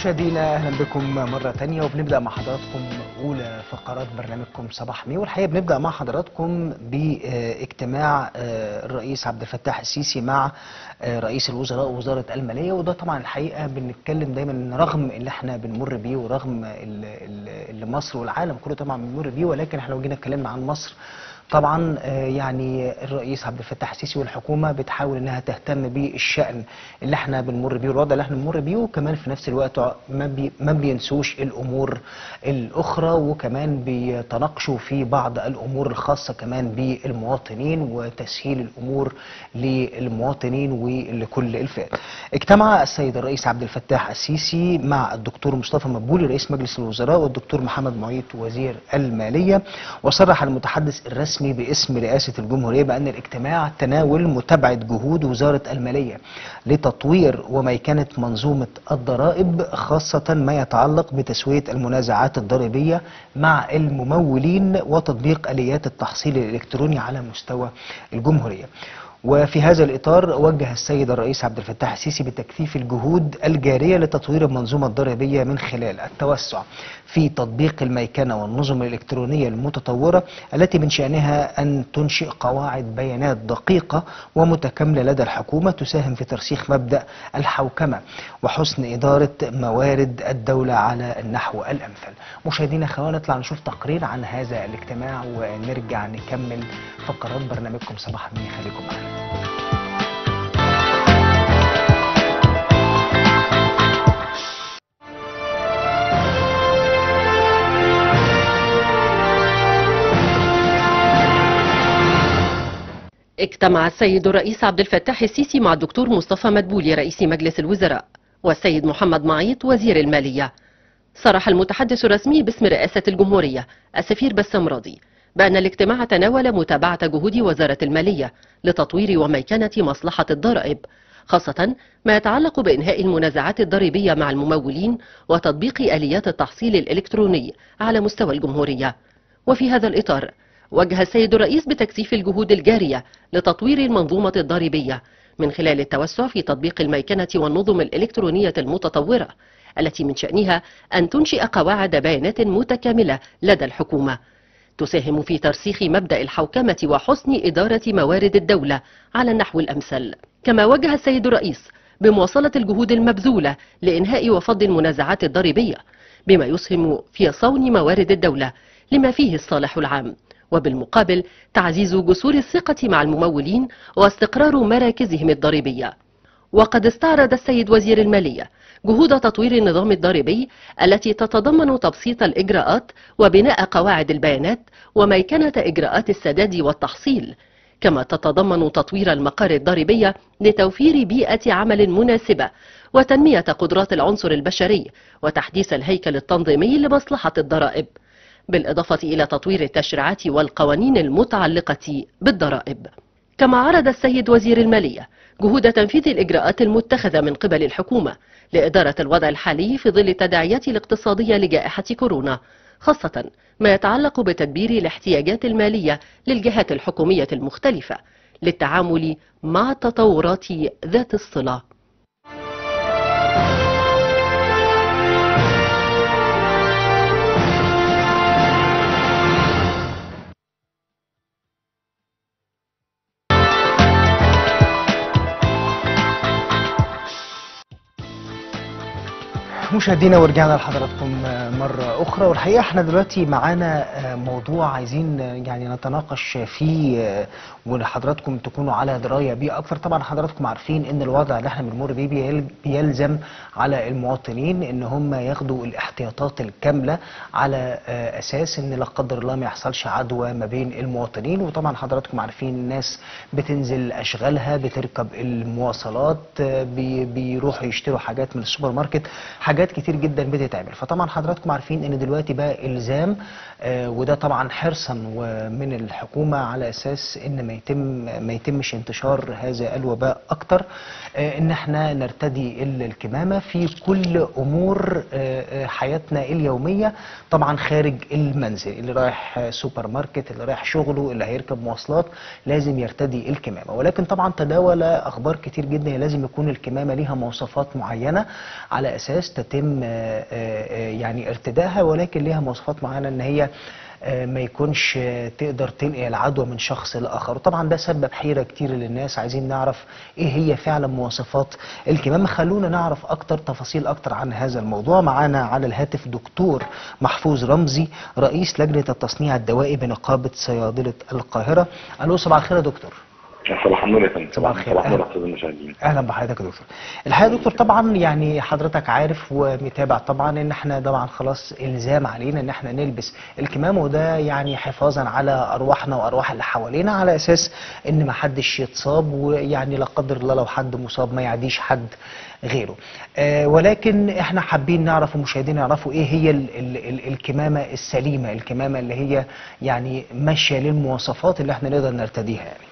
مشاهدينا اهلا بكم مره تانية وبنبدا مع حضراتكم اولى فقرات برنامجكم صباح مي والحقيقه بنبدا مع حضراتكم باجتماع الرئيس عبد الفتاح السيسي مع رئيس الوزراء ووزاره الماليه وده طبعا الحقيقه بنتكلم دايما ان رغم اللي احنا بنمر بيه ورغم اللي مصر والعالم كله طبعا بنمر بيه ولكن احنا لو جينا اتكلمنا عن مصر طبعا يعني الرئيس عبد الفتاح السيسي والحكومه بتحاول انها تهتم بالشان اللي احنا بنمر بيه والوضع اللي احنا بنمر بيه وكمان في نفس الوقت ما بي ما بينسوش الامور الاخرى وكمان بيتناقشوا في بعض الامور الخاصه كمان بالمواطنين وتسهيل الامور للمواطنين ولكل الفئات. اجتمع السيد الرئيس عبد الفتاح السيسي مع الدكتور مصطفى مدبولي رئيس مجلس الوزراء والدكتور محمد معيط وزير الماليه وصرح المتحدث الرسمي الرسمي باسم رئاسة الجمهورية بأن الاجتماع تناول متابعة جهود وزارة المالية لتطوير وميكنة منظومة الضرائب خاصة ما يتعلق بتسوية المنازعات الضريبية مع الممولين وتطبيق آليات التحصيل الإلكتروني على مستوى الجمهورية وفي هذا الإطار وجه السيد الرئيس عبد الفتاح السيسي بتكثيف الجهود الجارية لتطوير المنظومة الضريبية من خلال التوسع في تطبيق الميكنة والنظم الإلكترونية المتطورة التي من شأنها أن تنشئ قواعد بيانات دقيقة ومتكاملة لدى الحكومة تساهم في ترسيخ مبدأ الحوكمة وحسن إدارة موارد الدولة على النحو الأمثل مشاهدينا خلونا نطلع نشوف تقرير عن هذا الاجتماع ونرجع نكمل فقرات برنامجكم صباح المي خليكم معنا اجتمع السيد الرئيس عبد الفتاح السيسي مع الدكتور مصطفى مدبولي رئيس مجلس الوزراء والسيد محمد معيط وزير المالية صرح المتحدث الرسمي باسم رئاسة الجمهورية السفير بسام راضي بأن الاجتماع تناول متابعة جهود وزارة المالية لتطوير وميكنة مصلحة الضرائب خاصة ما يتعلق بإنهاء المنازعات الضريبية مع الممولين وتطبيق آليات التحصيل الإلكتروني على مستوى الجمهورية وفي هذا الإطار وجه السيد الرئيس بتكثيف الجهود الجارية لتطوير المنظومة الضريبية من خلال التوسع في تطبيق الميكنة والنظم الإلكترونية المتطورة التي من شأنها أن تنشئ قواعد بيانات متكاملة لدى الحكومة تساهم في ترسيخ مبدأ الحوكمة وحسن إدارة موارد الدولة على النحو الأمثل كما وجه السيد الرئيس بمواصلة الجهود المبذولة لإنهاء وفض المنازعات الضريبية بما يسهم في صون موارد الدولة لما فيه الصالح العام وبالمقابل تعزيز جسور الثقة مع الممولين واستقرار مراكزهم الضريبية وقد استعرض السيد وزير المالية جهود تطوير النظام الضريبي التي تتضمن تبسيط الإجراءات وبناء قواعد البيانات وميكنة إجراءات السداد والتحصيل كما تتضمن تطوير المقار الضريبية لتوفير بيئة عمل مناسبة وتنمية قدرات العنصر البشري وتحديث الهيكل التنظيمي لمصلحة الضرائب بالإضافة إلى تطوير التشريعات والقوانين المتعلقة بالضرائب كما عرض السيد وزير المالية جهود تنفيذ الإجراءات المتخذة من قبل الحكومة لإدارة الوضع الحالي في ظل التداعيات الاقتصادية لجائحة كورونا خاصة ما يتعلق بتدبير الاحتياجات المالية للجهات الحكومية المختلفة للتعامل مع التطورات ذات الصلة مشاهدينا ورجعنا لحضراتكم مرة أخرى والحقيقة احنا دلوقتي معانا موضوع عايزين يعني نتناقش فيه وحضراتكم تكونوا على دراية بيه أكثر طبعا حضراتكم عارفين إن الوضع اللي احنا بنمر بيه بيلزم على المواطنين إن هم ياخدوا الاحتياطات الكاملة على أساس إن لا قدر الله ما يحصلش عدوى ما بين المواطنين وطبعا حضراتكم عارفين الناس بتنزل أشغالها بتركب المواصلات بي بيروحوا يشتروا حاجات من السوبر ماركت حاجات كتير جدا بتتعمل فطبعا حضراتكم عارفين ان دلوقتي بقى الزام آه وده طبعا حرصا من الحكومه على اساس ان ما يتم ما يتمش انتشار هذا الوباء اكتر آه ان احنا نرتدي الكمامه في كل امور آه حياتنا اليوميه طبعا خارج المنزل اللي رايح سوبر ماركت اللي رايح شغله اللي هيركب مواصلات لازم يرتدي الكمامه ولكن طبعا تداول اخبار كتير جدا لازم يكون الكمامه ليها مواصفات معينه على اساس تتم يتم آه، آه، يعني ارتدائها ولكن ليها مواصفات معينه ان هي آه، ما يكونش آه، تقدر تنقل العدوى من شخص لاخر وطبعا ده سبب حيره كتير للناس عايزين نعرف ايه هي فعلا مواصفات الكمامه خلونا نعرف اكتر تفاصيل اكتر عن هذا الموضوع معانا على الهاتف دكتور محفوظ رمزي رئيس لجنه التصنيع الدوائي بنقابه صيادله القاهره الو صباح الخير يا دكتور صباح النور يا فندم صباح الخير. صباح النور أهلا. استاذ المشاهدين اهلا بحضرتك يا دكتور الحقيقه يا دكتور طبعا يعني حضرتك عارف ومتابع طبعا ان احنا طبعا خلاص الزام علينا ان احنا نلبس الكمامه وده يعني حفاظا على ارواحنا وارواح اللي حوالينا على اساس ان ما حدش يتصاب ويعني لا قدر الله لو حد مصاب ما يعديش حد غيره آه ولكن احنا حابين نعرف المشاهدين يعرفوا ايه هي ال ال ال الكمامه السليمه الكمامه اللي هي يعني ماشيه للمواصفات اللي احنا نقدر نرتديها يعني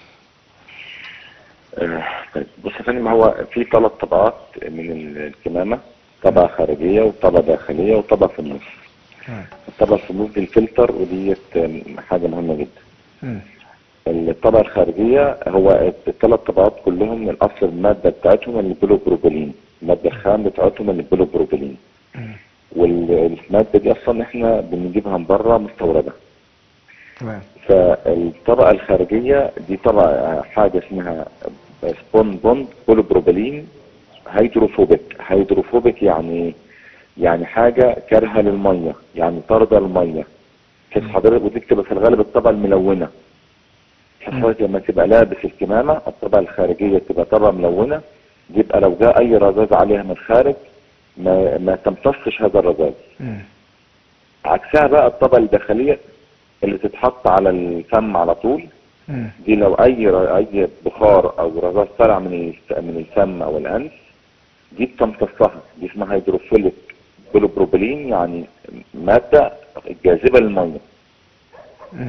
آه، طيب بص يا فندم هو في ثلاث طبقات من الكمامه طبقه خارجيه وطبقه داخليه وطبقه في النص مم. الطبقه في النص دي الفلتر وديت آم، حاجه مهمه جدا مم. الطبقه الخارجيه هو الثلاث طبقات كلهم الاصل الماده بتاعتهم البولوبروبيلين الماده الخام بتاعتهم البولوبروبيلين مم. والماده دي اصلا احنا بنجيبها من بره مستورده تمام فالطبقة الخارجية دي طبقة حاجة اسمها سبون بوند بوليبروبيلين هيدروفوبيك هيدروفوبيك يعني يعني حاجة كارهة للمية يعني طاردة للمية بحيث حضرتك ودي بتبقى في الغالب الطبقة الملونة بحيث مم. حضرتك لما تبقى لابس الكمامة الطبقة الخارجية تبقى طبقة ملونة يبقى لو جاء أي رذاذ عليها من الخارج ما ما تمتصش هذا الرذاذ مم. عكسها بقى الطبقة الداخلية اللي تتحط على الفم على طول مم. دي لو اي اي بخار او رذاذ طلع من الف- من الفم او الانف دي بتمتصها دي اسمها هيدروفيليك بوليبروبيلين يعني ماده جاذبه للميه مم.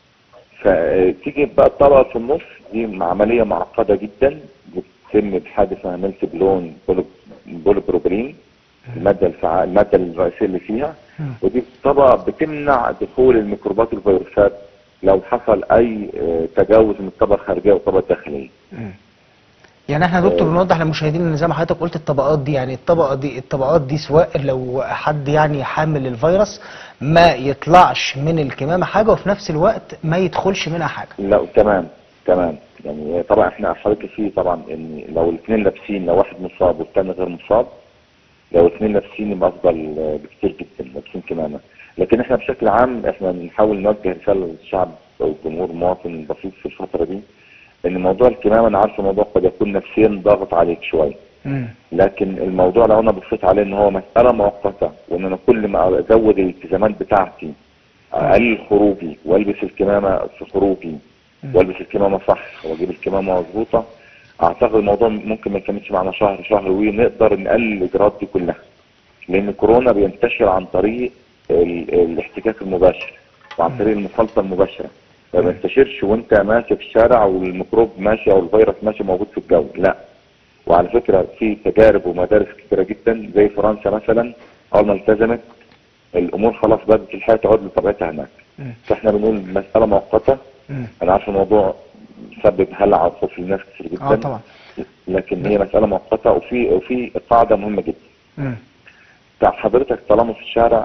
فتيجي بقى الطبقه في النص دي عمليه معقده جدا بتتم بحاجه اسمها ميلت بلون بوليبروبيلين الماده الفعال الماده الرئيسيه اللي فيها مم. ودي طبقه بتمنع دخول الميكروبات والفيروسات لو حصل اي آه، تجاوز من الطبقه الخارجيه والطبقه الداخليه مم. يعني احنا يا دكتور بنوضح للمشاهدين ان زي ما حضرتك قلت الطبقات دي يعني الطبقه دي الطبقات دي سواء لو حد يعني حامل الفيروس ما يطلعش من الكمامه حاجه وفي نفس الوقت ما يدخلش منها حاجه لا تمام تمام يعني طبعا احنا حضرتك فيه طبعا ان لو الاثنين لابسين لو واحد مصاب والثاني غير مصاب لو الاثنين لابسين يبقى افضل آه، بكتير جدا لابسين كمامه لكن احنا بشكل عام احنا بنحاول نوجه رساله للشعب او الجمهور المواطن البسيط في الفتره دي ان موضوع الكمامه انا عارف الموضوع قد يكون نفسيا ضاغط عليك شويه مم. لكن الموضوع لو انا بصيت عليه ان هو مساله مؤقته وان انا كل ما ازود الالتزامات بتاعتي اقلل خروجي والبس الكمامه في خروجي مم. والبس الكمامه صح واجيب الكمامه مظبوطه اعتقد الموضوع ممكن ما يكملش معنا شهر شهر ونقدر نقلل الاجراءات دي كلها لان كورونا بينتشر عن طريق ال- الاحتكاك المباشر وعن طريق المخالطه المباشره ما بينتشرش وانت ماشي في الشارع والميكروب ماشي او الفيروس ماشي موجود في الجو لا وعلى فكره في تجارب ومدارس كتيره جدا زي فرنسا مثلا اول ما التزمت الامور خلاص بدات الحياه تعود لطبيعتها هناك مم. فاحنا بنقول مساله مؤقته مم. انا عارف الموضوع سبب هلع وخوف للناس كتير جدا اه طبعا لكن هي مساله مؤقته وفي وفي قاعده مهمه جدا مم. بتاع حضرتك طالما في الشارع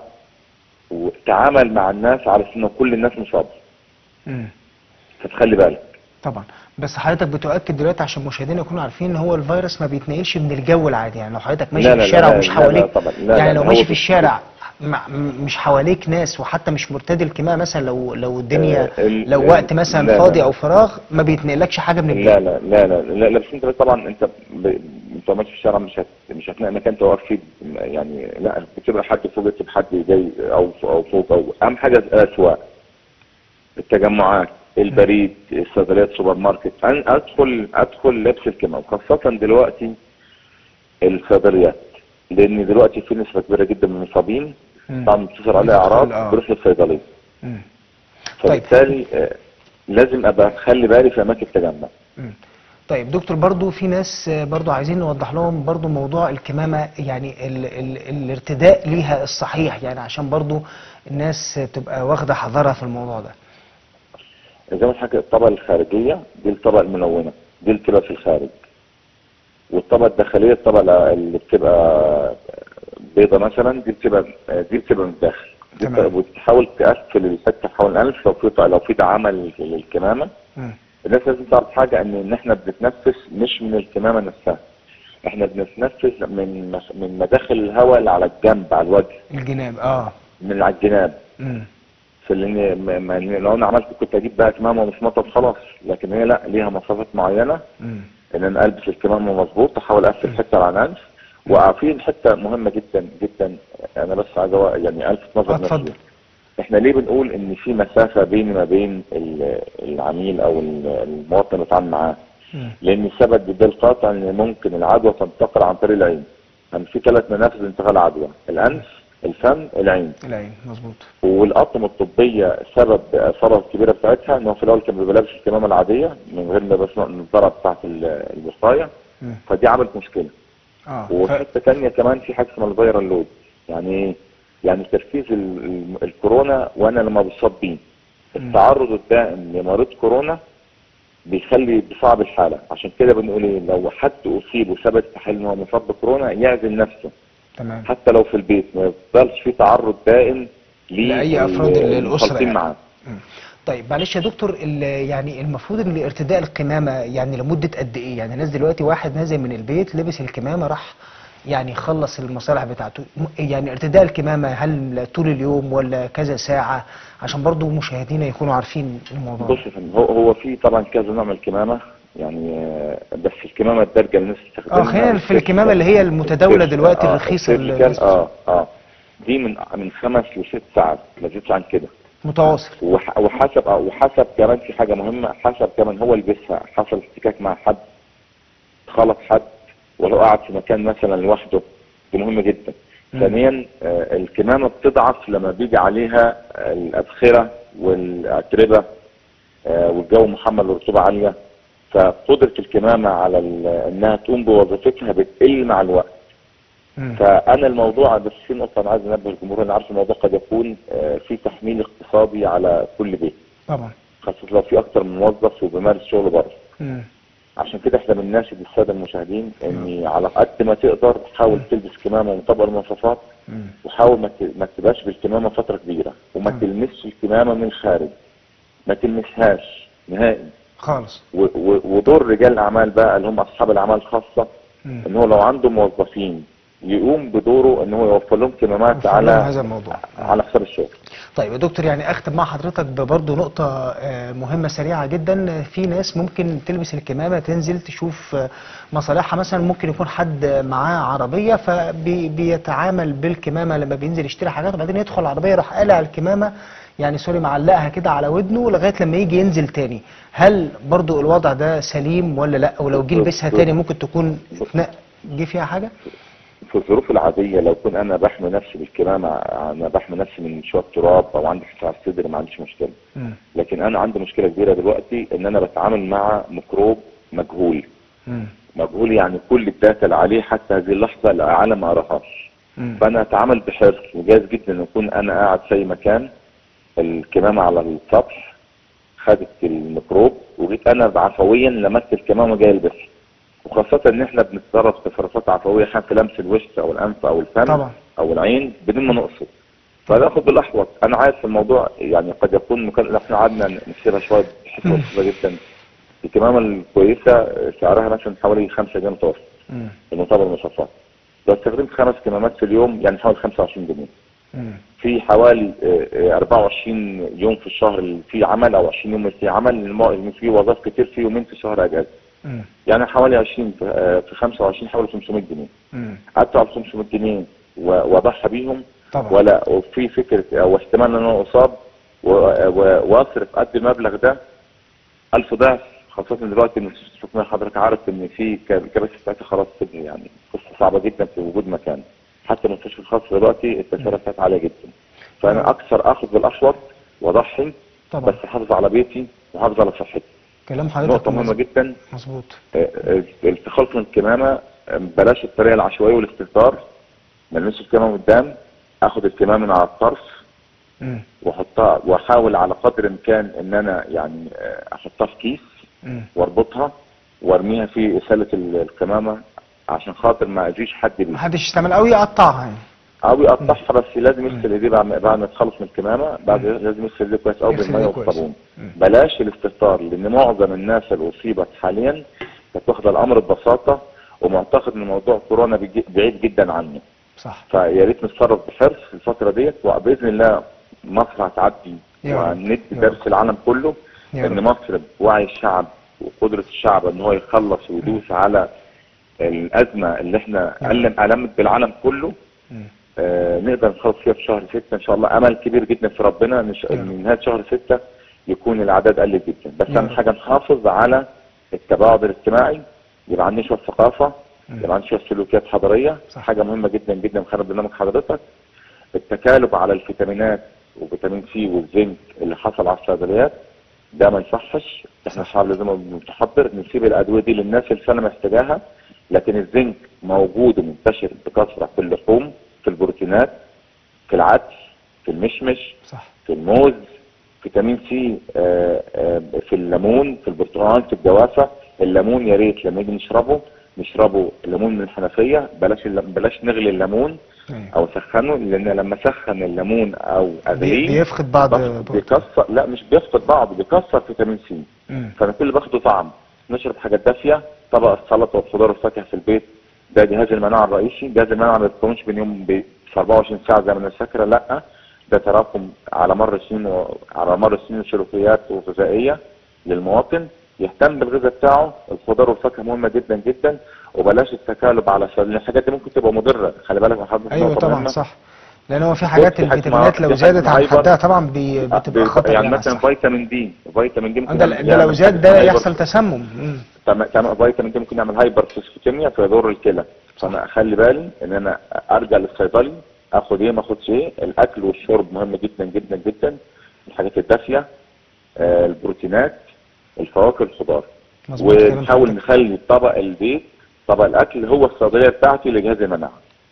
وتعامل مع الناس على ان كل الناس مصابه مم. فتخلي بالك طبعا بس حضرتك بتؤكد دلوقتي عشان المشاهدين يكونوا عارفين ان هو الفيروس ما بيتنقلش من الجو العادي يعني لو حضرتك ماشي لا في لا الشارع لا ومش لا حواليك لا طبعا لا يعني لا لو هو ماشي في بي- الشارع مع م- مش حواليك ناس وحتى مش مرتدي الكمامه مثلا لو لو الدنيا آه، ال- لو ال- وقت مثلا لا، فاضي لا. او فراغ ما بيتنقلكش حاجه من لا البيت لا لا لا لا, لا بس انت طبعا انت ب... انت ماشي في الشارع مش هت... مش هتلاقي مكان تقف فيه يعني لا بتبقى حد فوق تبقى حد جاي او او فوق او اهم حاجه الاسواق التجمعات البريد الصيدليات السوبر ماركت أن ادخل ادخل لبس الكمام خاصه دلوقتي الصيدليات لان دلوقتي في نسبه كبيره جدا من المصابين مم. طبعا بتظهر عليها اعراض آه. بروح للصيدليه مم. فبالتالي آه، لازم ابقى اخلي بالي في اماكن التجمع مم. طيب دكتور برضو في ناس آه، برضو عايزين نوضح لهم برضو موضوع الكمامة يعني ال ال الارتداء ليها الصحيح يعني عشان برضو الناس تبقى واخدة حذرها في الموضوع ده زي ما حكيت الطبقة الخارجية دي الطبقة الملونة دي اللي بتبقى في الخارج والطبقة الداخلية الطبقة اللي بتبقى بيضه مثلا دي بتبقى دي بتبقى من الداخل دي تمام. بت- بتحاول تقفل الحته حول الانف لو في لو في دعامه للكمامه مم. الناس لازم تعرف حاجه ان ان احنا بنتنفس مش من الكمامه نفسها احنا بنتنفس من مخ- من مداخل الهواء اللي على الجنب على الوجه الجناب اه من على الجناب مم. فلان ما- ما- لو انا عملت كنت اجيب بقى كمامه ومش مطر خلاص لكن هي لا ليها مسافات معينه مم. ان انا البس الكمامه مظبوط احاول اقفل حته على الانف وفي حته مهمه جدا جدا انا بس عايز أو- يعني الفت نظر اتفضل. نفسي احنا ليه بنقول ان في مسافه بيني ما بين ال- العميل او ال- المواطن اللي بتعامل معاه مم. لان ثبت بالقاطع ان ممكن العدوى تنتقل عن طريق العين يعني في ثلاث منافذ انتقال العدوى الانف الفم العين العين مظبوط والاطقم الطبيه سبب الاثاره الكبيره بتاعتها ان هو في الاول كان بيبقى لابس الكمامه العاديه من غير ما يلبس النظاره بتاعت ال- الوقايه مم. فدي عملت مشكله اه ف... وحته ثانيه كمان في حاجه اسمها الفيرال لود يعني ايه؟ يعني تركيز ال- ال- الكورونا وانا لما بصاب بيه التعرض الدائم لمريض كورونا بيخلي بصعب الحاله عشان كده بنقول ايه لو حد اصيب وثبت تحليل ان هو مصاب بكورونا يعزل نفسه تمام حتى لو في البيت ما يفضلش في تعرض دائم ليه لأي أفراد ال- الأسرة المخالطين يعني. معاه مم. طيب معلش يا دكتور ال- يعني المفروض ان ارتداء الكمامه يعني لمده قد ايه؟ يعني الناس دلوقتي واحد نازل من البيت لبس الكمامه راح يعني خلص المصالح بتاعته م- يعني ارتداء الكمامه هل طول اليوم ولا كذا ساعه عشان برضو مشاهدينا يكونوا عارفين الموضوع بص يا فندم هو هو في طبعا كذا نوع من الكمامه يعني آى، بس الكمامه الدارجه اللي الناس تستخدمها اه خلينا في الكمامه اللي هي المتداوله دلوقتي الرخيصه اللي السيرجيكال، الناس اه اه دي من من خمس لست ساعات ما تزيدش عن كده متواصل وح- وحسب اه وحسب كمان في حاجه مهمه حسب كمان هو لبسها حصل احتكاك مع حد خلط حد ولو قعد في مكان مثلا لوحده دي مهمه جدا مم. ثانيا آه، الكمامه بتضعف لما بيجي عليها الابخره والاتربه آه، والجو محمل برطوبه عاليه فقدره الكمامه على ال- انها تقوم بوظيفتها بتقل مع الوقت مم. فانا الموضوع بس في نقطه انا عايز انبه الجمهور انا عارف الموضوع قد يكون آه، في تحميل اقتصادي على كل بيت طبعا خاصه لو في اكتر من موظف وبيمارس شغل بره مم. عشان كده احنا بنناشد الساده المشاهدين ان على قد ما تقدر حاول تلبس كمامه ومطبق المواصفات مم. وحاول ما ت- ما تبقاش بالكمامه فتره كبيره وما مم. تلمسش الكمامه من الخارج ما تلمسهاش نهائي خالص و- و- ودور رجال الاعمال بقى اللي هم اصحاب الاعمال الخاصه مم. ان هو لو عنده موظفين يقوم بدوره ان هو يوفر لهم كمامات يوفر لهم على هذا الموضوع. على حساب الشغل طيب يا دكتور يعني اختم مع حضرتك برضه نقطة آه، مهمة سريعة جدا في ناس ممكن تلبس الكمامة تنزل تشوف آه، مصالحها مثلا ممكن يكون حد معاه عربية فبيتعامل بالكمامة لما بينزل يشتري حاجات وبعدين يدخل العربية يروح قالع الكمامة يعني سوري معلقها كده على ودنه لغاية لما يجي ينزل تاني هل برضه الوضع ده سليم ولا لا ولو جه يلبسها تاني ممكن تكون اتنق- جه فيها حاجة؟ في الظروف العاديه لو كنت انا بحمي نفسي بالكمامه انا بحمي نفسي من شويه تراب او عندي حساسيه على الصدر ما عنديش مشكله مم. لكن انا عندي مشكله كبيره دلوقتي ان انا بتعامل مع ميكروب مجهول مم. مجهول يعني كل الداتا اللي عليه حتى هذه اللحظه العالم ما قراهاش مم. فانا اتعامل بحرص وجايز جدا ان اكون انا قاعد في اي مكان الكمامه على السطح خدت الميكروب وجيت انا عفويا لمست الكمامه جاي البسها وخاصة ان احنا بنتصرف تصرفات عفوية احيانا في لمس الوش او الانف او الفم طبعا. او العين بدون ما نقصد فناخد بالاحوط انا عارف الموضوع يعني قد يكون مكان احنا قعدنا نسيبها شويه بحكمه بسيطه جدا الكمامه الكويسه سعرها مثلا حوالي 5 جنيه متوسط مم. المطابق المصفات لو استخدمت خمس كمامات في اليوم يعني حوالي 25 جنيه مم. في حوالي آه، آه، 24 يوم في الشهر اللي فيه عمل او 20 يوم اللي فيه عمل الم- في وظائف كتير في يومين في الشهر اجازه مم. يعني حوالي 20 في آه، في 25 حوالي 500 جنيه مم. ادفع ال 500 جنيه و- واضحي بيهم طبعا ولا وفي فكره او احتمال ان انا اصاب و- و- واصرف قد المبلغ ده 1000 ضعف خاصة دلوقتي ان المستشفى حضرتك عارف ان في ك- الكباسي بتاعتها خلاص كده يعني قصة صعبة جدا في وجود مكان حتى المستشفى الخاص دلوقتي التكلفة بتاعتها عالية جدا فانا اكثر اخذ بالاحوط واضحي طبعا بس احافظ على بيتي واحافظ على صحتي كلام حضرتك نقطة مهمة مظبوط. جدا مظبوط آه، آه، التخلص من الكمامة آه، بلاش الطريقة العشوائية والاستهتار ما نلمسش الكمامة قدام اخد الكمامة من على الطرف مم. واحطها واحاول على قدر الامكان ان انا يعني آه، احطها في كيس مم. واربطها وارميها في سله ال- الكمامه عشان خاطر ما اذيش حد بيها محدش يستعمل او يقطعها يعني او يقطعها بس لازم يغسل ايديه بعد ما- بعد ما يتخلص من الكمامه بعد مم. لازم يغسل ايديه كويس قوي يغسل بالميه إيديه كويس. والصابون مم. بلاش الاستهتار لان معظم الناس اللي اصيبت حاليا كانت واخده الامر ببساطه ومعتقد ان موضوع كورونا بيجي- بعيد جدا عنه صح فيا ريت نتصرف بحرص في الفتره ديت وباذن الله مصر هتعدي يا رب. وندي يا درس رب. العالم كله يا ان رب. مصر بوعي الشعب وقدره الشعب ان هو يخلص ويدوس على الازمه اللي احنا يا ألم ألمت بالعالم كله مم. آه، نقدر نخلص فيها في شهر ستة ان شاء الله امل كبير جدا في ربنا ان ش- يا رب. إن نهايه شهر ستة يكون الاعداد قلت جدا بس يا اهم رب. حاجه نحافظ على التباعد الاجتماعي يبقى عندنا شويه ثقافه مم. يبقى عندنا شويه سلوكيات حضاريه صح. حاجه مهمه جدا جدا خلال برنامج حضرتك التكالب على الفيتامينات وفيتامين سي والزنك اللي حصل على الصيدليات ده ما يصحش احنا الشعب لازم نتحضر نسيب الادويه دي للناس اللي فعلا محتاجاها لكن الزنك موجود ومنتشر بكثره في اللحوم في البروتينات في العدس في المشمش صح في الموز فيتامين سي آه، آه، في الليمون في البرتقال في الجوافه الليمون يا ريت لما نيجي نشربه نشربه ليمون من الحنفيه بلاش الل- بلاش نغلي الليمون أيوة. او سخنه لان لما سخن الليمون او بي- اغليه بيفقد بعض بيفقد- بيكسر لا مش بيفقد بعض بيكسر فيتامين سي مم. فانا كل اللي باخده طعم نشرب حاجات دافيه طبق السلطه والخضار والفاكهه في البيت ده جهاز المناعه الرئيسي جهاز المناعه ما بيتكونش بين يوم ب- في 24 ساعه زي ما الناس فاكره لا ده تراكم على مر السنين و... على مر السنين سلوكيات وغذائيه للمواطن يهتم بالغذاء بتاعه الخضار والفاكهه مهمه جدا جدا وبلاش التكالب على سبيل الحاجات دي ممكن تبقى مضره خلي بالك من حضرتك ايوه نقطة طبعا مهمة. صح لان هو في حاجات في حاجة الفيتامينات اسمها- لو في حاجة زادت اسمها عن هايبر. حدها طبعا بي- بتبقى خطر يعني يعني مثلا على الصحة. فيتامين دي فيتامين دي ممكن ده, يعمل- ده لو يعمل زاد حاجة ده اسمها يحصل هايبر- تسمم مم. تم- تم- فيتامين دي ممكن يعمل هايبر فوسفاتيميا فيضر الكلى فانا اخلي بالي ان انا ارجع للصيدلي اخد ايه ما اخدش ايه الاكل والشرب مهم جدا جدا جدا الحاجات الدافيه آه، البروتينات الفواكه الخضار مظبوط كلام ونحاول حضرتك. نخلي طبق البيت طبق الاكل هو الصيدليه بتاعتي لجهاز المناعه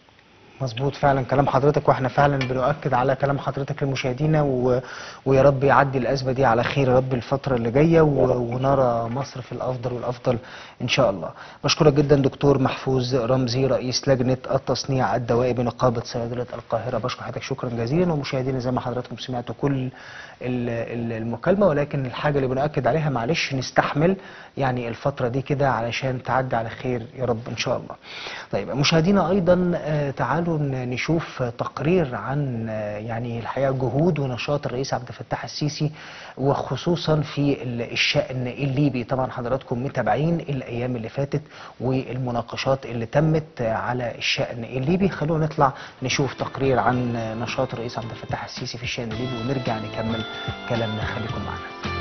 مظبوط فعلا كلام حضرتك واحنا فعلا بنؤكد على كلام حضرتك لمشاهدينا و... ويا رب يعدي الازمه دي على خير يا رب الفتره اللي جايه و... ونرى مصر في الافضل والافضل ان شاء الله. بشكرك جدا دكتور محفوظ رمزي رئيس لجنه التصنيع الدوائي بنقابه صيادله القاهره بشكر حضرتك شكرا جزيلا ومشاهدينا زي ما حضراتكم سمعتوا كل ال- ال- المكالمه ولكن الحاجه اللي بنؤكد عليها معلش نستحمل يعني الفتره دي كده علشان تعدي على خير يا رب ان شاء الله. طيب مشاهدينا ايضا آه، تعالوا ن- نشوف تقرير عن آه، يعني الحقيقه جهود ونشاط الرئيس عبد الفتاح السيسي وخصوصا في ال- الشأن الليبي طبعا حضراتكم متابعين الايام اللي فاتت والمناقشات اللي تمت آه، على الشأن الليبي خلونا نطلع نشوف تقرير عن آه، نشاط الرئيس عبد الفتاح السيسي في الشأن الليبي ونرجع نكمل كلامنا خليكم معنا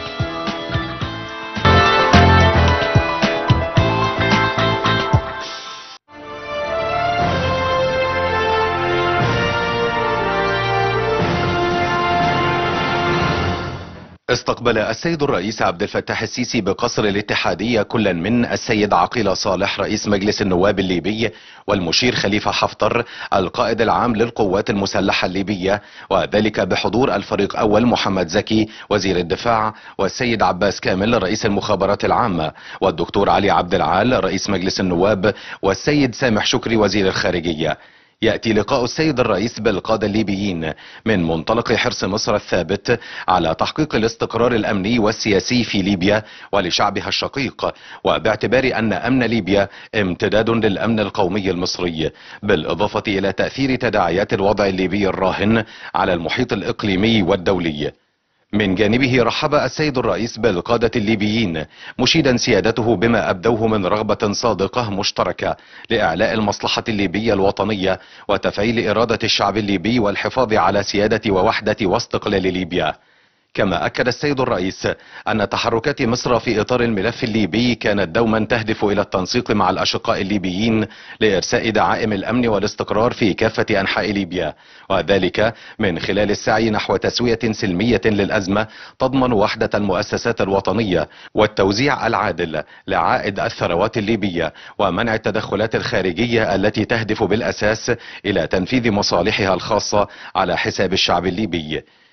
استقبل السيد الرئيس عبد الفتاح السيسي بقصر الاتحادية كلا من السيد عقيل صالح رئيس مجلس النواب الليبي والمشير خليفة حفتر القائد العام للقوات المسلحة الليبية وذلك بحضور الفريق أول محمد زكي وزير الدفاع والسيد عباس كامل رئيس المخابرات العامة والدكتور علي عبد العال رئيس مجلس النواب والسيد سامح شكري وزير الخارجية يأتي لقاء السيد الرئيس بالقادة الليبيين من منطلق حرص مصر الثابت على تحقيق الاستقرار الأمني والسياسي في ليبيا ولشعبها الشقيق وباعتبار أن أمن ليبيا امتداد للأمن القومي المصري بالإضافة إلى تأثير تداعيات الوضع الليبي الراهن على المحيط الإقليمي والدولي من جانبه رحب السيد الرئيس بالقادة الليبيين مشيدا سيادته بما أبدوه من رغبة صادقة مشتركة لإعلاء المصلحة الليبية الوطنية وتفعيل إرادة الشعب الليبي والحفاظ على سيادة ووحدة واستقلال ليبيا كما أكد السيد الرئيس أن تحركات مصر في إطار الملف الليبي كانت دوما تهدف إلى التنسيق مع الأشقاء الليبيين لإرساء دعائم الأمن والاستقرار في كافة أنحاء ليبيا وذلك من خلال السعي نحو تسوية سلمية للأزمة تضمن وحدة المؤسسات الوطنية والتوزيع العادل لعائد الثروات الليبية ومنع التدخلات الخارجية التي تهدف بالأساس إلى تنفيذ مصالحها الخاصة على حساب الشعب الليبي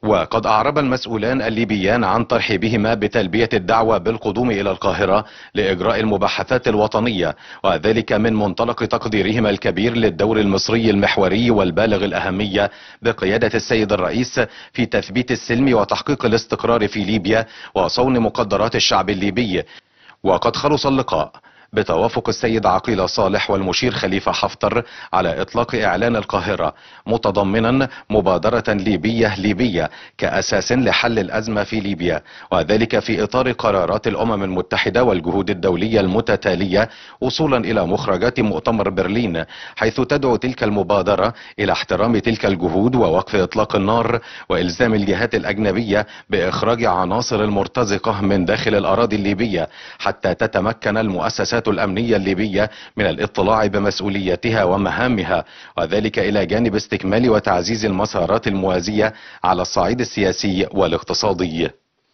وقد أعرب المسؤولان الليبيان عن ترحيبهما بتلبية الدعوة بالقدوم إلى القاهرة لإجراء المباحثات الوطنية وذلك من منطلق تقديرهما الكبير للدور المصري المحوري والبالغ الأهمية بقيادة السيد الرئيس في تثبيت السلم وتحقيق الاستقرار في ليبيا وصون مقدرات الشعب الليبي وقد خلص اللقاء بتوافق السيد عقيل صالح والمشير خليفة حفتر على إطلاق إعلان القاهرة متضمنا مبادرة ليبية ليبية كأساس لحل الأزمة في ليبيا وذلك في إطار قرارات الأمم المتحدة والجهود الدولية المتتالية وصولا إلى مخرجات مؤتمر برلين حيث تدعو تلك المبادرة إلى احترام تلك الجهود ووقف إطلاق النار وإلزام الجهات الأجنبية بإخراج عناصر المرتزقة من داخل الأراضي الليبية حتى تتمكن المؤسسات الأمنية الليبية من الاطلاع بمسؤوليتها ومهامها وذلك إلى جانب استكمال وتعزيز المسارات الموازية على الصعيد السياسي والاقتصادي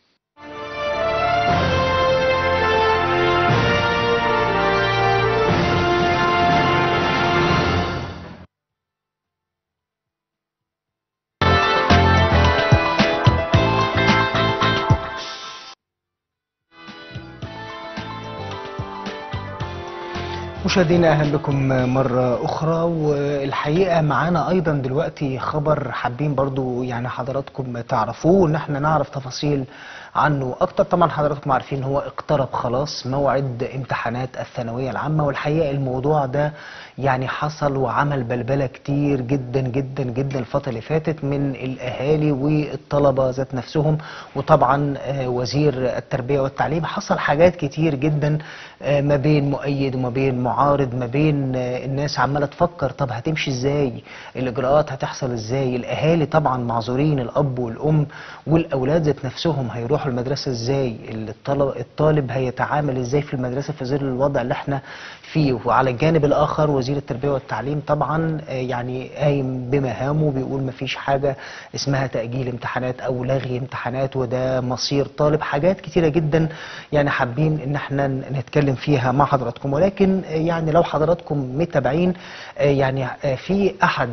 مشاهدينا اهلا بكم مرة اخرى والحقيقة معانا ايضا دلوقتي خبر حابين برضو يعني حضراتكم تعرفوه ان احنا نعرف تفاصيل عنه اكتر طبعا حضراتكم عارفين هو اقترب خلاص موعد امتحانات الثانوية العامة والحقيقة الموضوع ده يعني حصل وعمل بلبلة كتير جدا جدا جدا الفترة اللي فاتت من الاهالي والطلبة ذات نفسهم وطبعا آه، وزير التربية والتعليم حصل حاجات كتير جدا آه، ما بين مؤيد وما بين معارض ما بين آه، الناس عمالة تفكر طب هتمشي ازاي الاجراءات هتحصل ازاي الاهالي طبعا معذورين الاب والام والاولاد ذات نفسهم هيروحوا المدرسة ازاي الطلب الطالب هيتعامل ازاي في المدرسة في ظل الوضع اللي احنا فيه وعلى الجانب الاخر وزير التربية والتعليم طبعا آه، يعني قايم بمهامه بيقول مفيش حاجة اسمها تأجيل امتحانات او لغي امتحانات وده مصير طالب حاجات كتيرة جدا يعني حابين ان احنا نتكلم فيها مع حضراتكم ولكن آه، يعني لو حضراتكم متابعين آه، يعني آه، في احد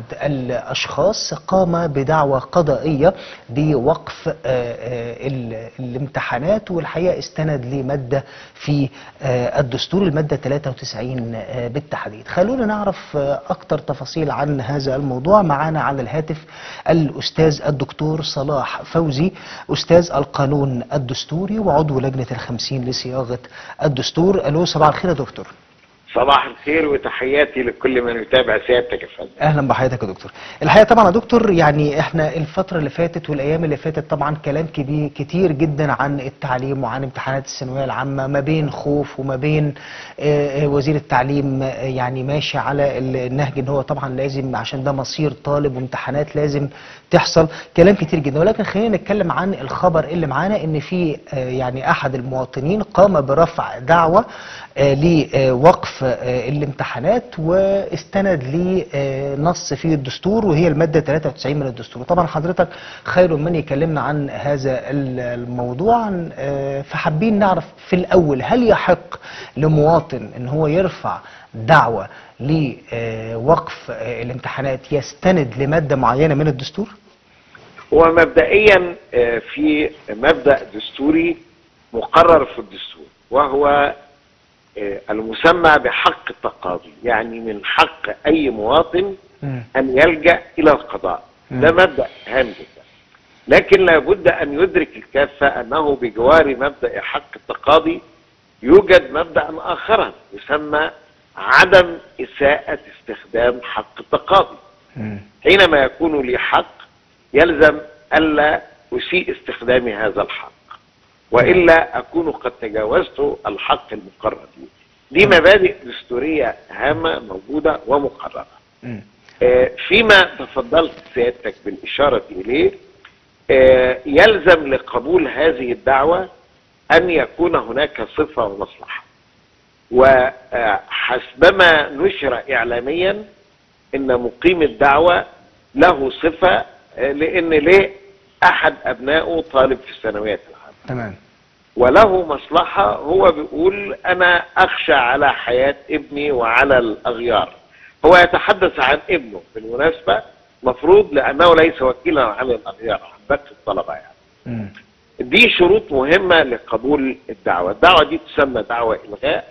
الاشخاص قام بدعوى قضائية بوقف آه، آه، ال- الامتحانات والحقيقة استند لمادة في آه، الدستور المادة 93 آه، بالتحديد خلونا نعرف آه، اكتر تفاصيل عن هذا الموضوع معانا على الهاتف الاستاذ الدكتور صلاح فوزي استاذ القانون الدستوري وعضو لجنة الخمسين لصياغة الدستور الو صباح الخير يا دكتور صباح الخير وتحياتي لكل من يتابع سيادتك يا فندم اهلا بحضرتك يا دكتور الحقيقه طبعا يا دكتور يعني احنا الفتره اللي فاتت والايام اللي فاتت طبعا كلام كبير كتير جدا عن التعليم وعن امتحانات الثانويه العامه ما بين خوف وما بين آه، آه، وزير التعليم آه، يعني ماشي على النهج ان هو طبعا لازم عشان ده مصير طالب وامتحانات لازم تحصل كلام كتير جدا ولكن خلينا نتكلم عن الخبر اللي معانا ان في آه، يعني احد المواطنين قام برفع دعوه آه، لوقف آه، الامتحانات واستند لنص في الدستور وهي المادة 93 من الدستور طبعا حضرتك خير من يكلمنا عن هذا ال- الموضوع آه، فحابين نعرف في الأول هل يحق لمواطن ان هو يرفع دعوة لوقف آه، الامتحانات يستند لمادة معينة من الدستور؟ هو مبدئيا آه، في مبدأ دستوري مقرر في الدستور وهو آه، المسمى بحق التقاضي يعني من حق أي مواطن مم. أن يلجأ إلى القضاء مم. ده مبدأ هام جدا لكن لابد أن يدرك الكافة أنه بجوار مبدأ حق التقاضي يوجد مبدأ آخر يسمى عدم إساءة استخدام حق التقاضي مم. حينما يكون لي حق يلزم ألا أسيء استخدام هذا الحق وإلا أكون قد تجاوزت الحق المقرر لي دي مبادئ دستورية هامة موجودة ومقررة مم. آه، فيما تفضلت سيادتك بالإشارة إليه آه، يلزم لقبول هذه الدعوة أن يكون هناك صفة ومصلحة وحسبما نشر إعلاميا إن مقيم الدعوة له صفة آه، لأن ليه أحد أبنائه طالب في الثانوية العامة تمام وله مصلحة هو بيقول أنا أخشى على حياة ابني وعلى الأغيار هو يتحدث عن ابنه بالمناسبة مفروض لأنه ليس وكيلا عن الأغيار باقي الطلبه يعني. مم. دي شروط مهمه لقبول الدعوه، الدعوه دي تسمى دعوه الغاء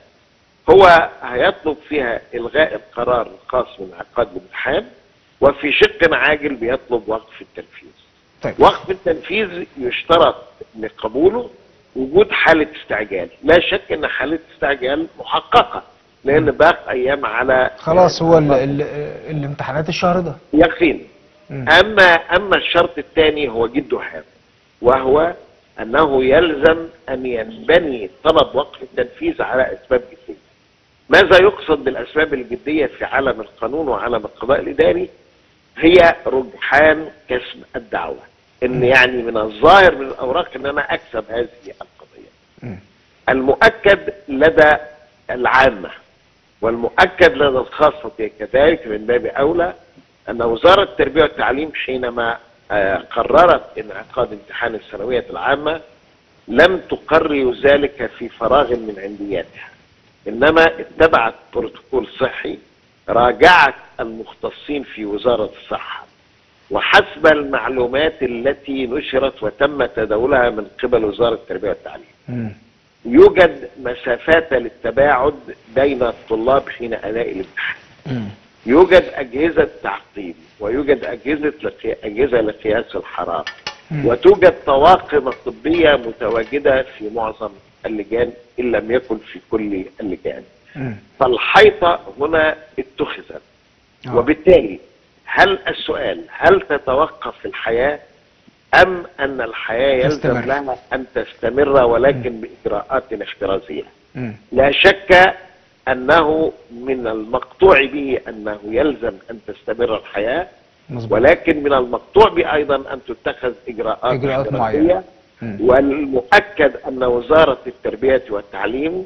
هو هيطلب فيها الغاء القرار الخاص بانعقاد الامتحان وفي شق عاجل بيطلب وقف التنفيذ. طيب وقف التنفيذ يشترط لقبوله وجود حالة استعجال لا شك ان حالة استعجال محققة لان باقي ايام على خلاص هو ال ال الامتحانات الشهر ده يقين مم. اما اما الشرط الثاني هو جد هام وهو انه يلزم ان ينبني طلب وقف التنفيذ على اسباب جديه ماذا يقصد بالاسباب الجديه في عالم القانون وعالم القضاء الاداري هي رجحان كسب الدعوه ان يعني من الظاهر من الاوراق ان انا اكسب هذه القضيه مم. المؤكد لدى العامة والمؤكد لدى الخاصة كذلك من باب أولى أن وزارة التربية والتعليم حينما آه، قررت انعقاد امتحان الثانوية العامة لم تقرر ذلك في فراغ من عندياتها إنما اتبعت بروتوكول صحي راجعت المختصين في وزارة الصحة وحسب المعلومات التي نشرت وتم تداولها من قبل وزارة التربية والتعليم مم. يوجد مسافات للتباعد بين الطلاب حين اداء الامتحان مم. يوجد اجهزه تعقيم ويوجد اجهزه لقي... اجهزه لقياس الحراره مم. وتوجد طواقم طبيه متواجده في معظم اللجان ان لم يكن في كل اللجان مم. فالحيطه هنا اتخذت آه. وبالتالي هل السؤال هل تتوقف الحياة أم أن الحياة يلزم تستمر. لها أن تستمر ولكن بإجراءات احترازية مم. لا شك أنه من المقطوع به أنه يلزم أن تستمر الحياة مظبوط ولكن من المقطوع به أيضا أن تتخذ إجراءات, إجراءات احترازية معينة. مم. والمؤكد أن وزارة التربية والتعليم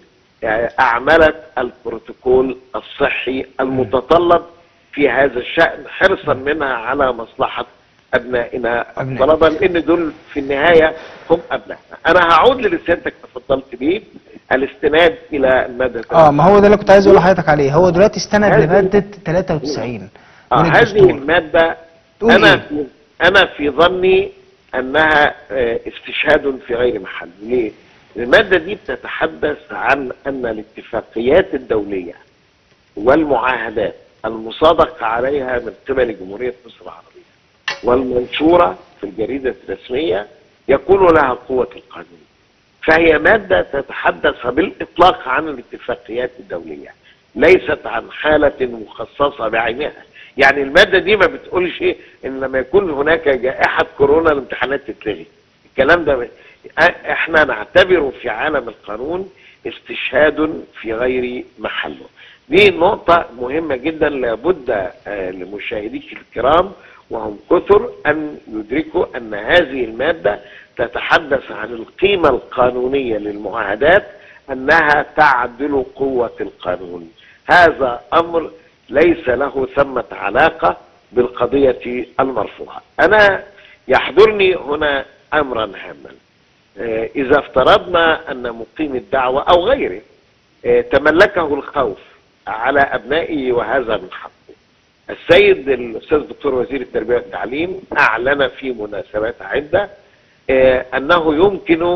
أعملت البروتوكول الصحي المتطلب في هذا الشأن حرصا منها على مصلحة أبنائنا أبناء. الطلبة لأن دول في النهاية هم أبنائنا أنا هعود للي سيادتك تفضلت به الاستناد إلى المادة اه ما هو ده اللي كنت عايز اقول لحضرتك عليه هو دلوقتي استند هذه- لمادة 93 آه من هذه الدستور المادة تقول أنا إيه؟ في أنا في ظني أنها آه، استشهاد في غير محل ليه؟ المادة دي بتتحدث عن أن الاتفاقيات الدولية والمعاهدات المصادق عليها من قبل جمهورية مصر العربية والمنشورة في الجريدة الرسمية يكون لها قوة القانون فهي مادة تتحدث بالإطلاق عن الاتفاقيات الدولية ليست عن حالة مخصصة بعينها يعني المادة دي ما بتقولش إن لما يكون هناك جائحة كورونا الامتحانات تتلغي الكلام ده احنا نعتبره في عالم القانون استشهاد في غير محله دي نقطة مهمة جدا لابد آه، لمشاهديك الكرام وهم كثر أن يدركوا أن هذه المادة تتحدث عن القيمة القانونية للمعاهدات أنها تعدل قوة القانون هذا أمر ليس له ثمة علاقة بالقضية المرفوعة أنا يحضرني هنا أمرا هاما آه، إذا افترضنا أن مقيم الدعوة أو غيره آه، تملكه الخوف على أبنائه وهذا من حقه السيد الأستاذ الدكتور وزير التربية والتعليم أعلن في مناسبات عدة آه، أنه يمكن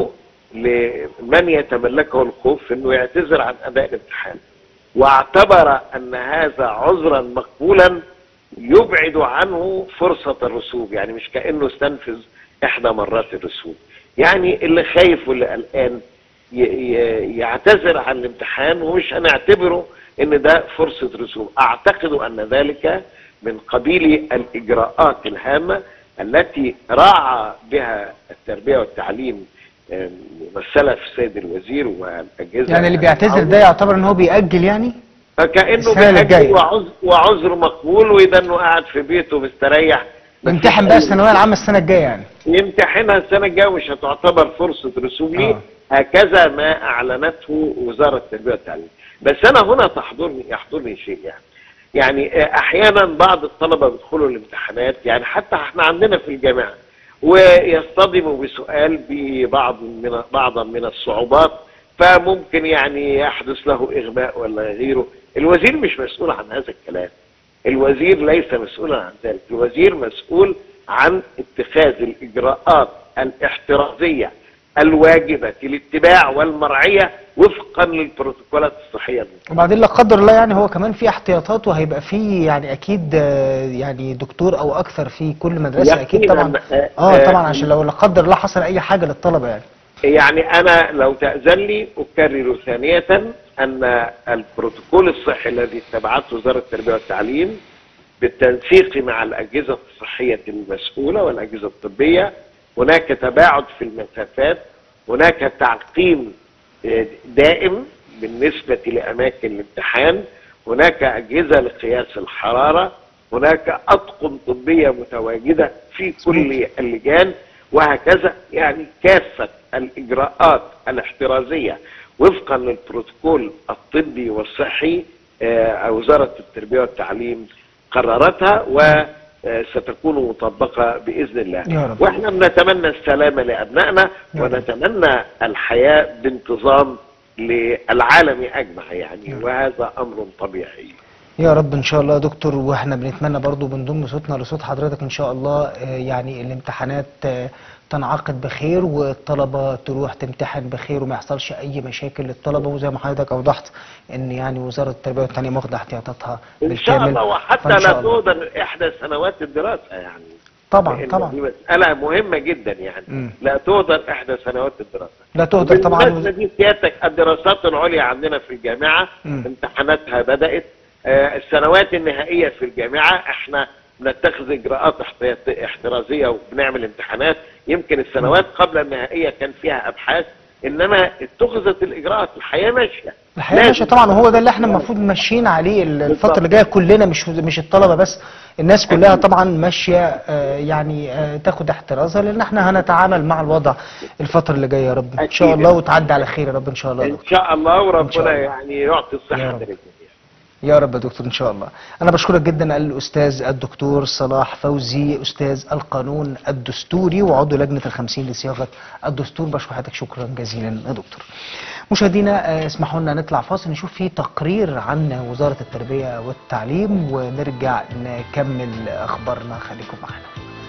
لمن يتملكه الخوف أنه يعتذر عن أداء الامتحان واعتبر أن هذا عذرا مقبولا يبعد عنه فرصة الرسوب يعني مش كأنه استنفذ إحدى مرات الرسوب يعني اللي خايف واللي قلقان ي- ي- يعتذر عن الامتحان ومش هنعتبره ان ده فرصة رسوب اعتقد ان ذلك من قبيل الاجراءات الهامة التي راعى بها التربية والتعليم آم، ممثلة في السيد الوزير والاجهزة يعني اللي بيعتذر ده يعتبر ان هو بيأجل يعني فكأنه السنة اللي بيأجل جاية. وعذر, وعذر مقبول واذا انه قاعد في بيته مستريح يمتحن بقى الثانوية العامة السنة الجاية يعني يمتحنها السنة الجاية مش هتعتبر فرصة رسوب ليه آه. هكذا ما أعلنته وزارة التربية والتعليم بس أنا هنا تحضرني يحضرني شيء يعني يعني آه، أحيانا بعض الطلبة بيدخلوا الامتحانات يعني حتى احنا عندنا في الجامعة ويصطدموا بسؤال ببعض من بعضا من الصعوبات فممكن يعني يحدث له إغماء ولا غيره الوزير مش مسؤول عن هذا الكلام الوزير ليس مسؤولا عن ذلك الوزير مسؤول عن اتخاذ الاجراءات الاحترازيه الواجبه الاتباع والمرعيه وفقا للبروتوكولات الصحيه الموجودة. وبعدين لا قدر الله يعني هو كمان في احتياطات وهيبقى في يعني اكيد آه، يعني دكتور او اكثر في كل مدرسه اكيد يقيناً، طبعا آه، اه آه، طبعا عشان لو لا قدر الله حصل اي حاجه للطلبه يعني يعني انا لو تاذن لي اكرر ثانيه ان البروتوكول الصحي الذي اتبعته وزاره التربيه والتعليم بالتنسيق مع الاجهزه الصحيه المسؤوله والاجهزه الطبيه هناك تباعد في المسافات هناك تعقيم آه، دائم بالنسبه لاماكن الامتحان هناك اجهزه لقياس الحراره هناك اطقم طبيه متواجده في كل اللجان وهكذا يعني كافه الاجراءات الاحترازيه وفقا للبروتوكول الطبي والصحي آه، وزاره التربيه والتعليم قررتها وستكون مطبقه باذن الله يا رب. واحنا بنتمنى السلامه لابنائنا يا رب. ونتمنى الحياه بانتظام للعالم اجمع يعني يا رب. وهذا امر طبيعي يا رب ان شاء الله يا دكتور واحنا بنتمنى برضو بنضم صوتنا لصوت حضرتك ان شاء الله آه، يعني الامتحانات آه، تنعقد بخير والطلبه تروح تمتحن بخير وما يحصلش اي مشاكل للطلبه وزي ما حضرتك اوضحت ان يعني وزاره التربيه والتعليم واخده احتياطاتها ان شاء بالكامل الله وحتى فإن لا شاء الله. تهدر احدى سنوات الدراسه يعني طبعا لأن طبعا دي مساله مهمه جدا يعني مم. لا تهدر احدى سنوات الدراسه لا تهدر طبعا بالمناسبة دي سيادتك الدراسات العليا عندنا في الجامعة مم. امتحاناتها بدأت آه، السنوات النهائية في الجامعة احنا بنتخذ اجراءات احتياط- احترازية وبنعمل امتحانات يمكن السنوات قبل النهائية كان فيها ابحاث انما اتخذت الاجراءات الحياة ماشية الحقيقه لازم. ماشيه طبعا وهو ده اللي احنا المفروض ماشيين عليه ال- الفتره اللي جايه كلنا مش مش الطلبه بس الناس كلها طبعا ماشيه آه، يعني آه، تاخد احترازها لان احنا هنتعامل مع الوضع الفتره اللي جايه يا رب ان شاء أكيد. الله وتعدي على خير يا رب ان شاء الله يا ان دكتور شاء الله إن شاء وربنا الله. يعني يعطي يا الصحة رب. للجميع يا رب يا دكتور ان شاء الله انا بشكرك جدا الاستاذ الدكتور صلاح فوزي استاذ القانون الدستوري وعضو لجنه الخمسين لصياغه الدستور بشكر حضرتك شكرا جزيلا يا دكتور مشاهدينا آه، اسمحوا لنا نطلع فاصل نشوف فيه تقرير عن وزاره التربيه والتعليم ونرجع نكمل اخبارنا خليكم معنا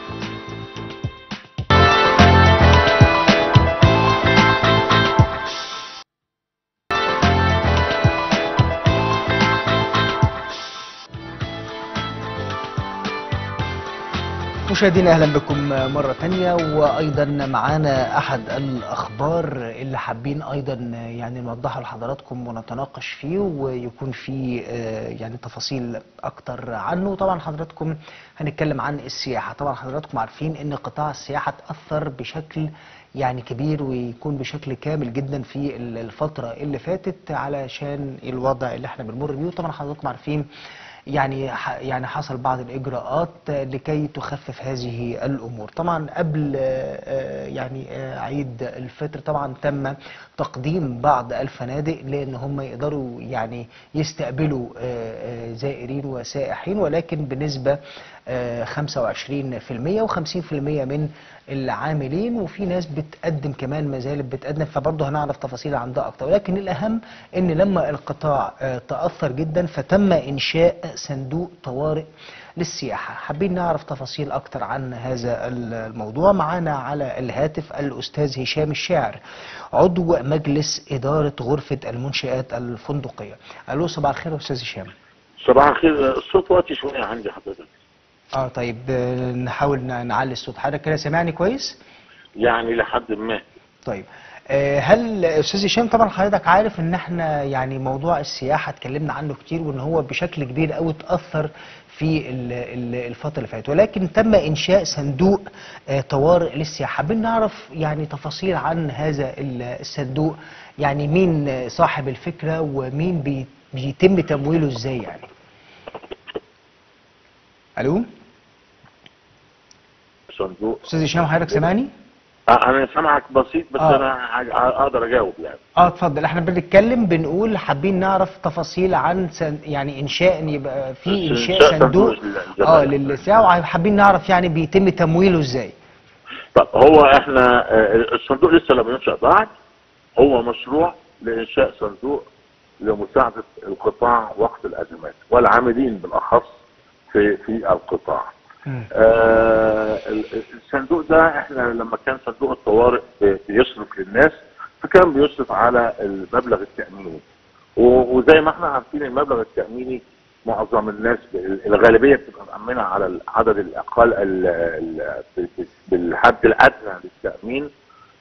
مشاهدينا اهلا بكم مره تانية وايضا معانا احد الاخبار اللي حابين ايضا يعني نوضحه لحضراتكم ونتناقش فيه ويكون فيه آه، يعني تفاصيل اكتر عنه طبعا حضراتكم هنتكلم عن السياحه طبعا حضراتكم عارفين ان قطاع السياحه تاثر بشكل يعني كبير ويكون بشكل كامل جدا في الفتره اللي فاتت علشان الوضع اللي احنا بنمر بيه وطبعا حضراتكم عارفين يعني ح- يعني حصل بعض الاجراءات لكي تخفف هذه الامور طبعا قبل آه، آه، يعني آه، عيد الفطر طبعا تم تقديم بعض الفنادق لان هم يقدروا يعني يستقبلوا آه، آه، زائرين وسائحين ولكن بنسبه آه، 25% و50% من العاملين وفي ناس بتقدم كمان مزالب بتقدم فبرضه هنعرف تفاصيل عن ده اكتر ولكن الاهم ان لما القطاع آه، تاثر جدا فتم انشاء صندوق طوارئ للسياحه حابين نعرف تفاصيل اكتر عن هذا الموضوع معانا على الهاتف الاستاذ هشام الشاعر عضو مجلس اداره غرفه المنشات الفندقيه الو صباح الخير يا استاذ هشام صباح الخير الصوت واطي شويه عندي حضرتك اه طيب آه، نحاول ن- نعلي الصوت حضرتك كده سامعني كويس يعني لحد ما طيب آه، هل استاذ هشام طبعا حضرتك عارف ان احنا يعني موضوع السياحه اتكلمنا عنه كتير وان هو بشكل كبير قوي اتاثر في ال- ال- الفتره اللي فاتت ولكن تم انشاء صندوق آه، طوارئ للسياحه حابين نعرف يعني تفاصيل عن هذا ال- الصندوق يعني مين آه، صاحب الفكره ومين بي- بيتم تمويله ازاي يعني الو صندوق استاذ هشام حضرتك سامعني آه، انا سامعك بسيط بس آه. انا ع- اقدر اجاوب يعني اه اتفضل احنا بنتكلم بنقول حابين نعرف تفاصيل عن سن يعني انشاء ان يبقى في انشاء إنشاء صندوق صندوق لل- اه للزبائن. للسياحه وحابين نعرف يعني بيتم تمويله ازاي طب هو احنا آه، الصندوق لسه لم ينشأ بعد هو مشروع لانشاء صندوق لمساعده القطاع وقت الازمات والعاملين بالاخص في في القطاع مم. آه ال- الصندوق ده احنا لما كان صندوق الطوارئ بي- بيصرف للناس فكان بيصرف على المبلغ التأميني و- وزي ما احنا عارفين المبلغ التأميني معظم الناس ب- الغالبية بتبقى مأمنة على العدد الأقل ال- ال- ب- ب- بالحد الأدنى للتأمين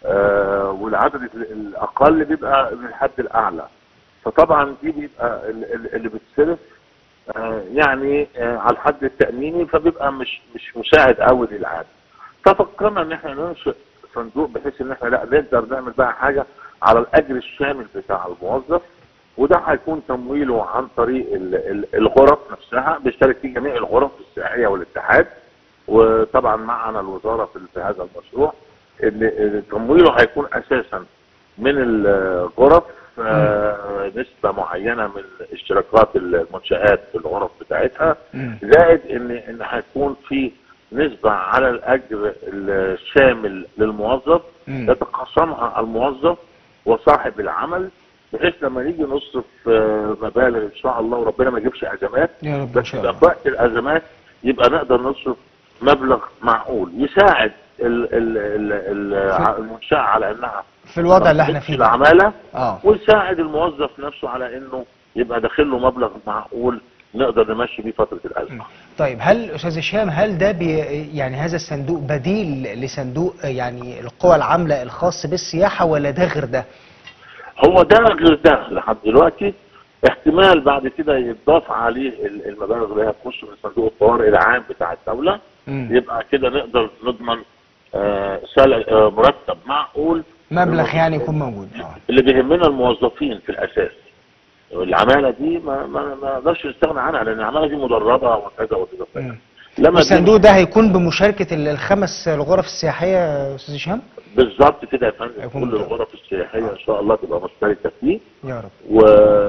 آه والعدد ال- الأقل بيبقى بالحد الأعلى فطبعا دي بيبقى ال- ال- اللي بتصرف آه، يعني آه، على الحد التأميني فبيبقى مش مش مساعد قوي للعام ففكرنا ان احنا ننشئ صندوق بحيث ان احنا لا نقدر نعمل بقى حاجه على الاجر الشامل بتاع الموظف وده هيكون تمويله عن طريق ال- ال- الغرف نفسها بيشترك فيه جميع الغرف السياحيه والاتحاد وطبعا معنا الوزاره في في هذا المشروع ان إن تمويله هيكون اساسا من الغرف آه، نسبه معينه من اشتراكات المنشات في الغرف بتاعتها مم. زائد ان ان هيكون في نسبه على الاجر الشامل للموظف مم. يتقاسمها الموظف وصاحب العمل بحيث لما نيجي نصرف آه، مبالغ ان شاء الله وربنا ما يجيبش ازمات يا رب ان بس شاء يبقى الله في وقت الازمات يبقى نقدر نصرف مبلغ معقول يساعد ال ال ال ال المنشاه على انها في الوضع اللي احنا ما تفقدش فيه ده. العماله اه ويساعد الموظف نفسه على انه يبقى داخل له مبلغ معقول نقدر نمشي بيه فتره الازمه. طيب هل استاذ هشام هل ده بي يعني هذا الصندوق بديل لصندوق يعني القوى العامله الخاص بالسياحه ولا ده غير ده؟ هو ده غير ده لحد دلوقتي احتمال بعد كده يتضاف عليه ال- المبالغ اللي هي هتخش من صندوق الطوارئ العام بتاع الدوله مم. يبقى كده نقدر نضمن آه، سل- آه، مرتب معقول مبلغ يعني يكون موجود اه اللي بيهمنا الموظفين في الاساس العماله دي ما ما ما نقدرش نستغنى عنها لان العماله دي مدربه وكذا وكذا وكذا. مم. لما الصندوق ده هيكون بمشاركه ال- الخمس الغرف السياحيه يا استاذ هشام؟ بالظبط كده يا فندم هيكون كل مدرب. الغرف السياحيه ان شاء الله تبقى مشتركه فيه يا رب و...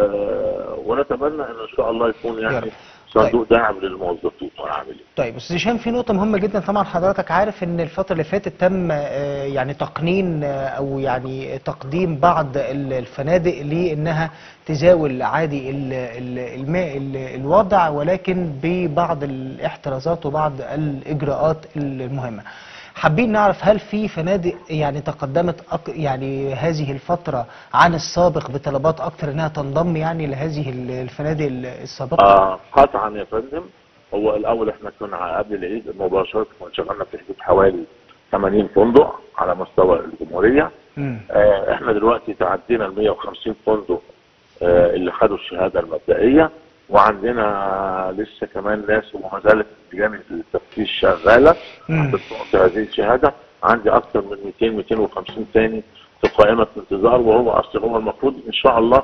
ونتمنى ان ان شاء الله يكون يا يعني رب. صندوق دعم للموظفين والعاملين طيب استاذ هشام في نقطة مهمة جدا طبعا حضرتك عارف ان الفترة اللي فاتت تم آه، يعني تقنين آه، او يعني تقديم بعض ال- الفنادق لانها تزاول عادي ال- ال- الماء ال- الوضع ولكن ببعض الاحترازات وبعض الاجراءات المهمة. حابين نعرف هل في فنادق يعني تقدمت أك يعني هذه الفترة عن السابق بطلبات اكتر انها تنضم يعني لهذه ال- الفنادق السابقة؟ آه قطعا يا فندم هو الاول احنا كنا قبل العيد مباشره كنا شغلنا في حدود حوالي 80 فندق على مستوى الجمهوريه مم. آه احنا دلوقتي تعدينا ال 150 فندق آه اللي خدوا الشهاده المبدئيه وعندنا لسه كمان ناس وما زالت لجان التفتيش شغاله مم. بتنقص هذه الشهاده عندي اكثر من 200 250 تاني في قائمه انتظار وهو اصل هو المفروض ان شاء الله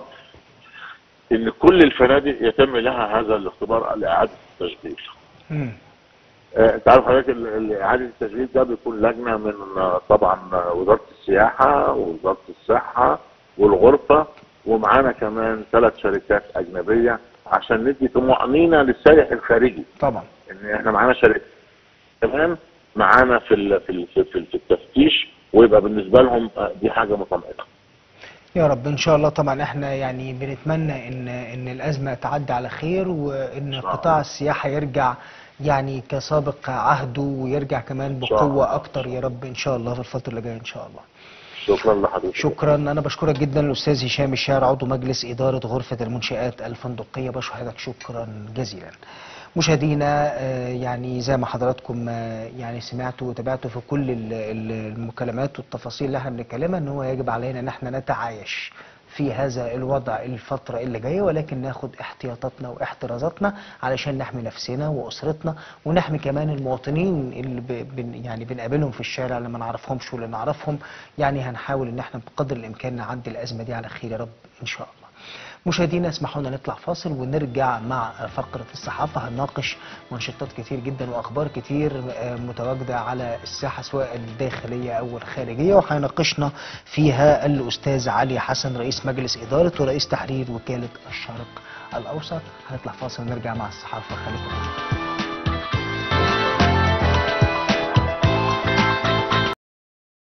ان كل الفنادق يتم لها هذا الاختبار لاعاده التشغيل. مم. آه، انت عارف حضرتك ال- ال- اعاده التشغيل ده بيكون لجنه من آه، طبعا آه، وزاره السياحه ووزاره الصحه والغرفه ومعانا كمان ثلاث شركات اجنبيه عشان ندي طمانينه للسائح الخارجي طبعا ان احنا معانا شركه كمان معانا في ال- في ال- في في التفتيش ويبقى بالنسبه لهم آه، دي حاجه مطمئنه. يا رب ان شاء الله طبعا احنا يعني بنتمنى ان ان الازمه تعدي على خير وان شاء قطاع الله. السياحه يرجع يعني كسابق عهده ويرجع كمان إن شاء الله. بقوه اكتر يا رب ان شاء الله في الفتره اللي جايه ان شاء الله شكرا لحضرتك. شكرا انا بشكرك جدا الاستاذ هشام الشاعر عضو مجلس اداره غرفه المنشات الفندقيه بشكر حضرتك شكرا جزيلا مشاهدينا آه، يعني زي ما حضراتكم آه، يعني سمعتوا وتابعتوا في كل ال- ال- المكالمات والتفاصيل اللي احنا بنتكلمها ان هو يجب علينا ان احنا نتعايش في هذا الوضع الفترة اللي جاية ولكن ناخد احتياطاتنا واحترازاتنا علشان نحمي نفسنا وأسرتنا ونحمي كمان المواطنين اللي ب- بن يعني بنقابلهم في الشارع اللي ما نعرفهمش واللي نعرفهم يعني هنحاول ان احنا بقدر الامكان نعدي الأزمة دي على خير يا رب ان شاء الله مشاهدينا اسمحوا لنا نطلع فاصل ونرجع مع فقرة الصحافة هنناقش منشطات كتير جدا وأخبار كتير آه، متواجدة على الساحة سواء الداخلية أو الخارجية وهيناقشنا فيها الأستاذ علي حسن رئيس مجلس إدارة ورئيس تحرير وكالة الشرق الأوسط هنطلع فاصل ونرجع مع الصحافة خليكم معانا.